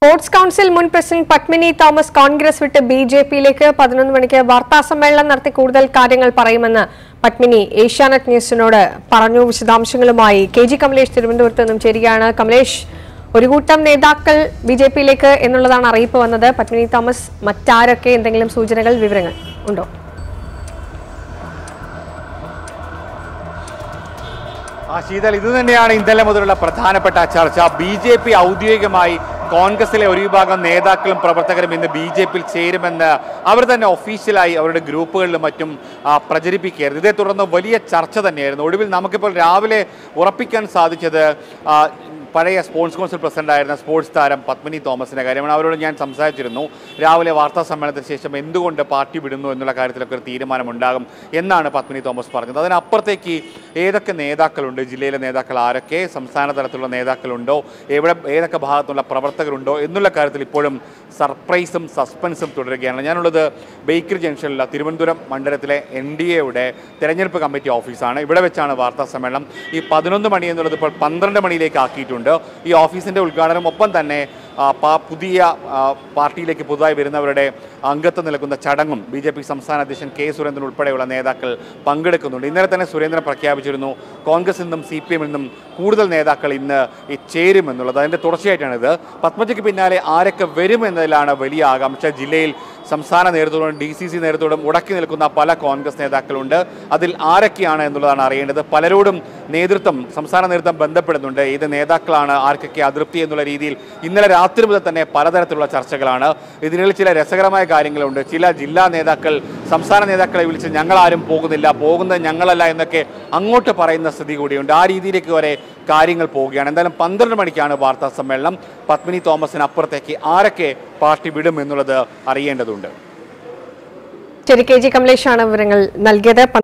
sports council മുൻ president Padmini Thomas Congress വിട്ട് B J പിയിലേക്ക് പതിനൊന്ന് മണിക്ക് വാർത്താ സമ്മേളനം നടത്തി കൂടുതൽ കാര്യങ്ങൾ പറയുമെന്ന് പത്മിനി ഏഷ്യാനെറ്റ് ന്യൂസിനോട് പറഞ്ഞു വിശദാംശങ്ങളുമായി കെ ജി കമലേഷ് തിരുവനന്തപുരത്ത് നിന്നും ചേരുകയാണ് കമലേഷ് ഒരു കൂട്ടം നേതാക്കൾ ബി ജെ പിയിലേക്ക് എന്നുള്ളതാണ് അറിയിപ്പ് വന്നത് പത്മിനി തോമസ് മറ്റാരൊക്കെ എന്തെങ്കിലും സൂചനകൾ വിവരങ്ങൾ ഉണ്ടോ ആ ശീതൽ ഇത് തന്നെയാണ് ഇന്നലെ മുതലുള്ള പ്രധാനപ്പെട്ട ചർച്ച ബി ജെ പി ഔദ്യോഗികമായി കോൺഗ്രസിലെ ഒരു വിഭാഗം നേതാക്കളും പ്രവർത്തകരും ഇന്ന് ബി ജെ പിയിൽ ചേരുമെന്ന് അവർ തന്നെ ഒഫീഷ്യലായി അവരുടെ ഗ്രൂപ്പുകളിലും മറ്റും ആ, പ്രചരിപ്പിക്കുകയായിരുന്നു ഇതേ തുടർന്ന് വലിയ ചർച്ച തന്നെയായിരുന്നു ഒടുവിൽ നമുക്കിപ്പോൾ രാവിലെ ഉറപ്പിക്കാൻ സാധിച്ചത് ആ, പഴയ സ്പോർട്സ് കൗൺസിൽ പ്രസിഡന്റായിരുന്ന സ്പോർട്സ് താരം പത്മിനി തോമസിന്റെ കാര്യമാണ് അവരോട് ഞാൻ സംസാരിച്ചിരുന്നു രാവിലെ വാർത്താ സമ്മേളനത്തിന് ശേഷം എന്തുകൊണ്ട് പാർട്ടി വിടുന്നു എന്നുള്ള കാര്യത്തിലൊക്കെ ഒരു തീരുമാനമുണ്ടാകും എന്നാണ് പത്മിനി തോമസ് പറഞ്ഞത് അതിനപ്പുറത്തേക്ക് ഏതൊക്കെ നേതാക്കളുണ്ട് ജില്ലയിലെ നേതാക്കൾ ആരൊക്കെ സംസ്ഥാന തലത്തിലുള്ള നേതാക്കളുണ്ടോ എവിടെ ഏതൊക്കെ ഭാഗത്തുള്ള പ്രവർത്തകരുണ്ടോ എന്നുള്ള കാര്യത്തിൽ ഇപ്പോഴും സർപ്രൈസും സസ്പെൻസും തുടരുകയാണ് ഞാനുള്ളത് ബേക്കറി ജംഗ്ഷനിലുള്ള തിരുവനന്തപുരം മണ്ഡലത്തിലെ എൻ ഡി എയുടെ തെരഞ്ഞെടുപ്പ് കമ്മിറ്റി ഓഫീസാണ് ഇവിടെ വെച്ചാണ് വാർത്താ സമ്മേളനം ഈ പതിനൊന്ന് മണി എന്നുള്ളത് ഇപ്പോൾ പന്ത്രണ്ട് മണിയിലേക്ക് ആക്കിയിട്ടുണ്ട് ഈ ഓഫീസിൻ്റെ ഉദ്ഘാടനം ഒപ്പം തന്നെ ആ, പാ- പുതിയ ആ, പാർട്ടിയിലേക്ക് പുതുതായി വരുന്നവരുടെ അംഗത്വം നൽകുന്ന ചടങ്ങും ബി ജെ പി സംസ്ഥാന അധ്യക്ഷൻ കെ സുരേന്ദ്രൻ ഉൾപ്പെടെയുള്ള നേതാക്കൾ പങ്കെടുക്കുന്നുണ്ട് ഇന്നലെ തന്നെ സുരേന്ദ്രൻ പ്രഖ്യാപിച്ചിരുന്നു കോൺഗ്രസിൽ നിന്നും സി പി എമ്മിൽ നിന്നും കൂടുതൽ നേതാക്കൾ ഇന്ന് ഈ ചേരുമെന്നുള്ളത് അതിൻ്റെ തുടർച്ചയായിട്ടാണിത് പത്മജയ്ക്ക് പിന്നാലെ ആരൊക്കെ വരുമെന്നതിലാണ് വലിയ ആകാംക്ഷ ജില്ലയിൽ സംസ്ഥാന നേതൃത്വത്തോടും ഡി സി സി നേതൃത്വത്തോടും ഉടക്കി നിൽക്കുന്ന പല കോൺഗ്രസ് നേതാക്കളുണ്ട് അതിൽ ആരൊക്കെയാണ് എന്നുള്ളതാണ് അറിയേണ്ടത് പലരോടും നേതൃത്വം സംസ്ഥാന നേതൃത്വം ബന്ധപ്പെടുന്നുണ്ട് ഏത് നേതാക്കളാണ് ആർക്കൊക്കെ അതൃപ്തി എന്നുള്ള രീതിയിൽ ഇന്നലെ രാത്രി മുതൽ തന്നെ പലതരത്തിലുള്ള ചർച്ചകളാണ് ഇതിനിൽ ചില രസകരമായ കാര്യങ്ങളുണ്ട് ചില ജില്ലാ നേതാക്കൾ സംസ്ഥാന നേതാക്കളെ വിളിച്ച് ഞങ്ങളാരും പോകുന്നില്ല പോകുന്നത് ഞങ്ങളല്ല എന്നൊക്കെ അങ്ങോട്ട് പറയുന്ന സ്ഥിതി കൂടിയുണ്ട് ആ രീതിയിലേക്ക് വരെ കാര്യങ്ങൾ പോവുകയാണ് എന്തായാലും പന്ത്രണ്ട് മണിക്കാണ് വാർത്താ സമ്മേളനം പത്മിനി തോമസിന് അപ്പുറത്തേക്ക് ആരൊക്കെ പാർട്ടി വിടും എന്നുള്ളത് അറിയേണ്ടതുണ്ട് ശരി കെ ജി കമലേഷാണ് വിവരങ്ങൾ നൽകിയത്